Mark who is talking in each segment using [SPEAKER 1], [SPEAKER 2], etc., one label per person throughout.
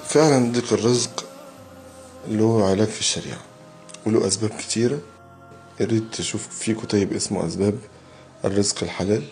[SPEAKER 1] فعلا ضيق الرزق له علاج في الشريعة وله أسباب كتيرة يا ريت تشوف في كتيب اسمه أسباب الرزق الحلال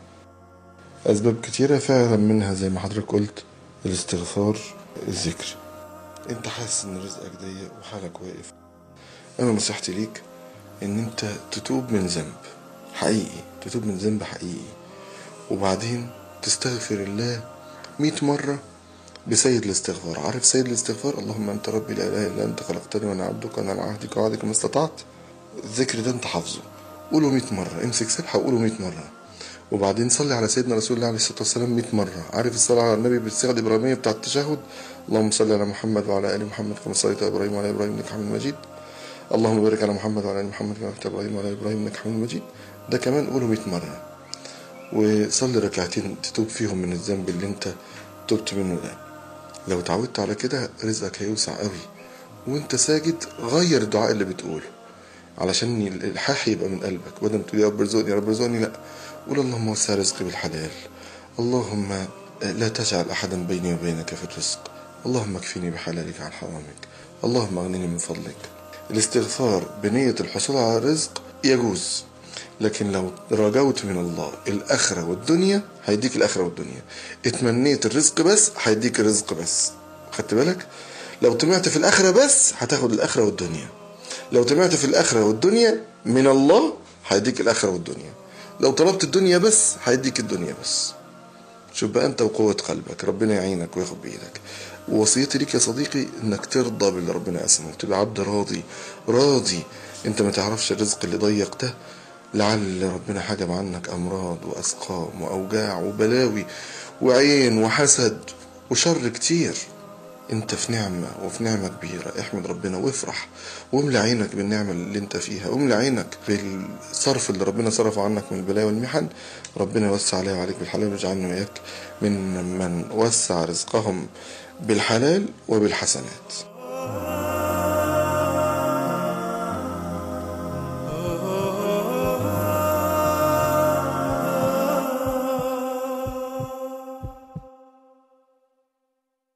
[SPEAKER 1] أسباب كتيرة فعلا منها زي ما حضرتك قلت الاستغفار الذكر انت حاسس ان رزقك ضيق وحالك واقف انا نصيحتي ليك ان انت تتوب من ذنب حقيقي تتوب من ذنب حقيقي وبعدين تستغفر الله مئة مرة بسيد الاستغفار عارف سيد الاستغفار اللهم انت ربي لا اله الا انت خلقتني وانا عبدك وانا على عهدك ووعدك ما استطعت الذكر ده انت حافظه قوله 100 مرة امسك سبحة وقوله 100 مرة وبعدين صلي على سيدنا رسول الله عليه الصلاة والسلام 100 مرة عارف الصلاة على النبي بالصيغة الإبراهيمية بتاعة التشهد اللهم صل على محمد وعلى آل محمد كما صليت على إبراهيم وعلى إبراهيم إنك حميد مجيد اللهم بارك على محمد وعلى آل محمد كما باركت على إبراهيم وعلى إبراهيم إنك حميد مجيد ده كمان قوله 100 مرة وصلي ركعتين تتوب فيهم من الذنب اللي انت تبت منه ده لو اتعودت على كده رزقك هيوسع قوي وانت ساجد غير الدعاء اللي بتقوله علشان الالحاح يبقى من قلبك بدل ما تقول يا رب ارزقني يا رب ارزقني لا قول اللهم وسع رزقي بالحلال اللهم لا تجعل احدا بيني وبينك في الرزق اللهم اكفيني بحلالك عن حرامك اللهم اغنني من فضلك الاستغفار بنية الحصول على الرزق يجوز لكن لو رجوت من الله الآخرة والدنيا هيديك الآخرة والدنيا اتمنيت الرزق بس هيديك الرزق بس خدت بالك لو طمعت في الآخرة بس هتاخد الآخرة والدنيا لو طمعت في الآخرة والدنيا من الله هيديك الآخرة والدنيا لو طلبت الدنيا بس هيديك الدنيا بس شوف بقى انت وقوة قلبك ربنا يعينك وياخد بإيدك ووصيتي ليك يا صديقي انك ترضى باللي ربنا قسمه وتبقى عبد راضي راضي انت ما تعرفش الرزق اللي ضيق ده لعل ربنا حجب عنك امراض واسقام واوجاع وبلاوي وعين وحسد وشر كتير انت في نعمة وفي نعمة كبيرة احمد ربنا وافرح واملى عينك بالنعمة اللي انت فيها واملى عينك بالصرف اللي ربنا صرفه عنك من البلايا والمحن ربنا يوسع عليها وعليك بالحلال ويجعلنا وإياك من من وسع رزقهم بالحلال وبالحسنات